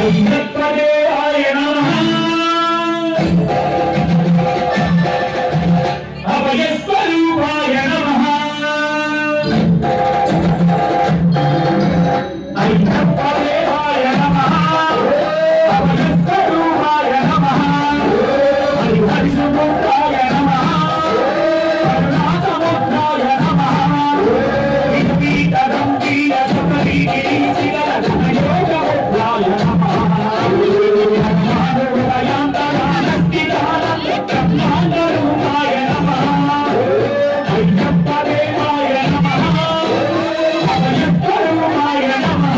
అయ్యప్పదేవాయ నమః అభయస్వరూపాయ నమః అయ్యప్పదేవాయ నమః అభయస్వరూపాయ నమః హరిహరిసముద్రాయ నమః కరుణాసముద్రాయ నమః విద్వీతరంగీయ సుఖరీగిరీశిఖర ఘనయోగముద్రాయ నమః బ్రహ్మాండోదయాంతరానస్థితానంద బ్రహ్మాండరూపాయ నమః అయ్యప్పదేవాయ నమః అభయస్వరూపాయ నమః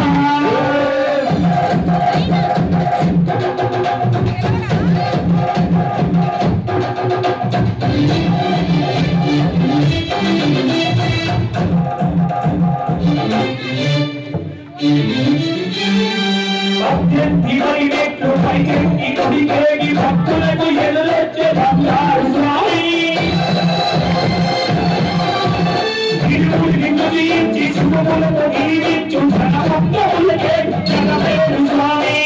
పద్దెనిమిది వైరెట్లు పైకెత్తి కొడికేగి భక్తులకు ఎదురొచ్చే బంగారు స్వామి ఇరువురి నిన్ను జయించి శుభములతో జీవించు ధన భక్తులకే జనమేడు స్వామి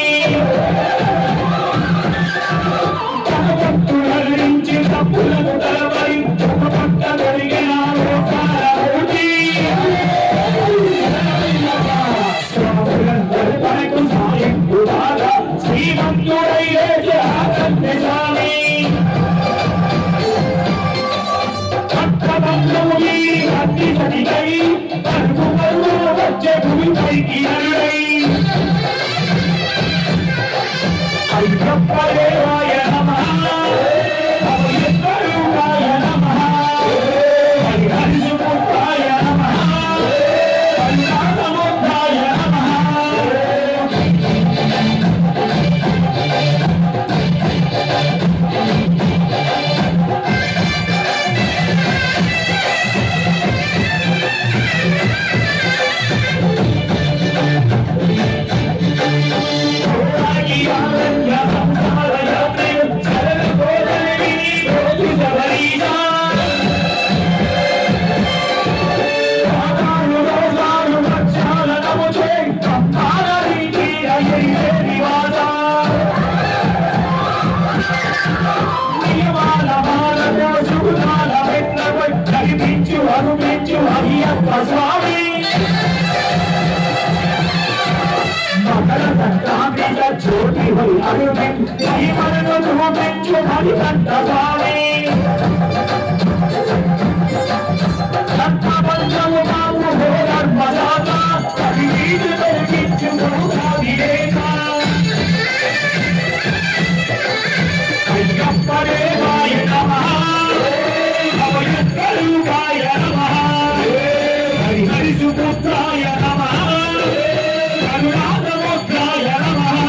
తన భక్తులరించి తప్పులకు తలపై ఒక పట్ట దొరికిన లోకాల ఓటి స్వాములందరూ మనకు సాయం కూడా శ్రీమంతుడై లేచే ఆనంద స్వామి భక్తబంధము ఈ భక్తి సతికై పరుగు పరుగు వచ్చే భూమిపైకి నరుడై అయ్యప్పదేవాయ నమః అభయస్వరూపాయ నమః హరిహరిసుపుత్రాయ నమః కరుణాసముద్రాయ నమః స్వామి మకర సంక్రాంతిగా జ్యోతి హరి అరుణి జీవనను చూపించు హరి కంట స్వామి సత్పంచము మాము హోరర్మదాత హరి వీధి వెలిగించు మూఢావివేక అయ్యప్పదేవాయ నమః అభయస్వరూపాయ నమః హరిహరిసుపుత్రాయ నమః కరుణాసముద్రాయ నమః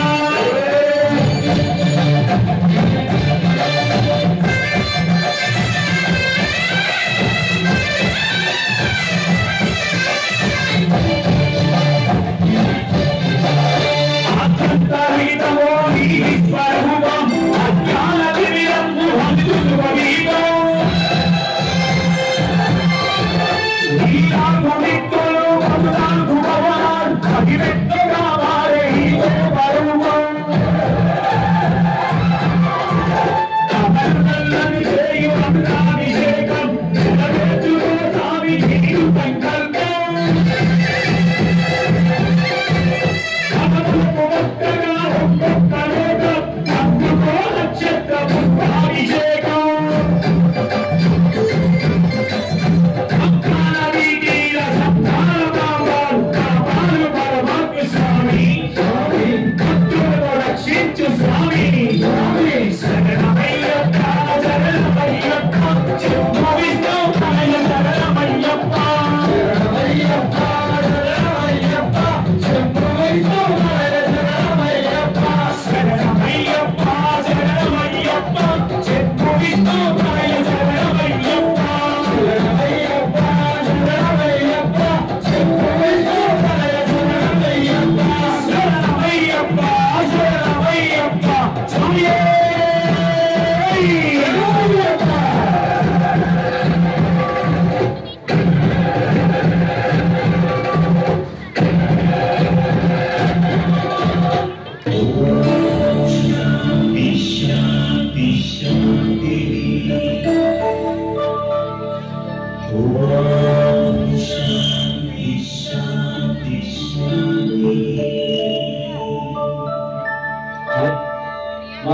ఆత్మంతరితమో నీ స్వరూపం అజ్ఞాన దివ్యంబు హంచుసువీతం నీలాగు మిత్రులు పదునాలుగు భవనాలు అగివెత్తగా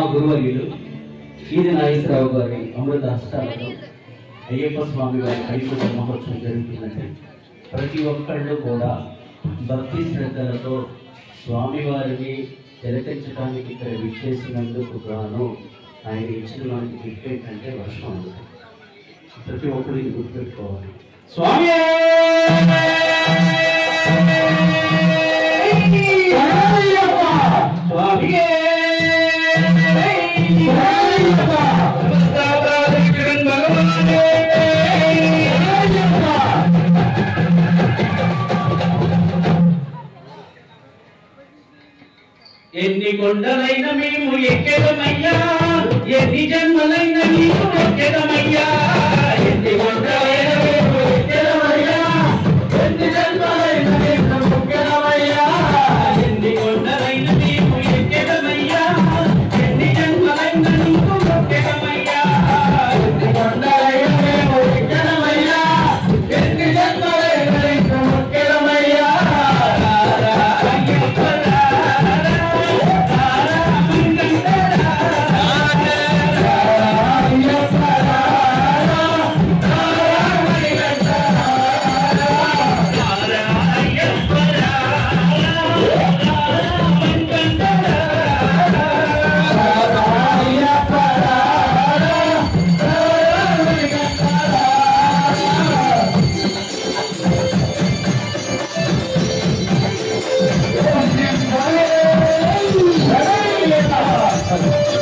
గురువర్యులు ఈది నాగేశ్వరరావు గారి అమృత హస్తాలతో అయ్యప్ప స్వామి వారి కైకుంఠ మహోత్సవం జరుగుతుందండి ప్రతి ఒక్కళ్ళు కూడా భక్తి శ్రద్ధలతో స్వామివారిని తిలకించడానికి ఇక్కడ విచ్చేసినందుకు గాను ఆయన ఇచ్చిన మనకి గిఫ్ట్ ఏంటంటే వర్షం అన్నమాట. ప్రతి ఒక్కరు ఇది గుర్తుపెట్టుకోవాలి స్వామి స్వామి ఎన్ని కొండలైన మేము ఎక్కెదమయ్యా ఎన్ని జన్మలైన నీకు ఎక్కెదమయ్యా ఎన్ని కొండలైన మేము ఎక్కెదమయ్యా ఎన్ని జన్మలైన నీకు ఎక్కెదమయ్యా ఎన్ని కొండలైన మేము ఎక్కెదమయ్యా ఎన్ని జన్మలైన నీకు ఎక్కెదమయ్యా ఎన్ని కొండలైన మేము ఎక్కెదమయ్యా ఎన్ని జన్మలైన నీకు ఎక్కెదమయ్యా అయ్యప్ప Hey!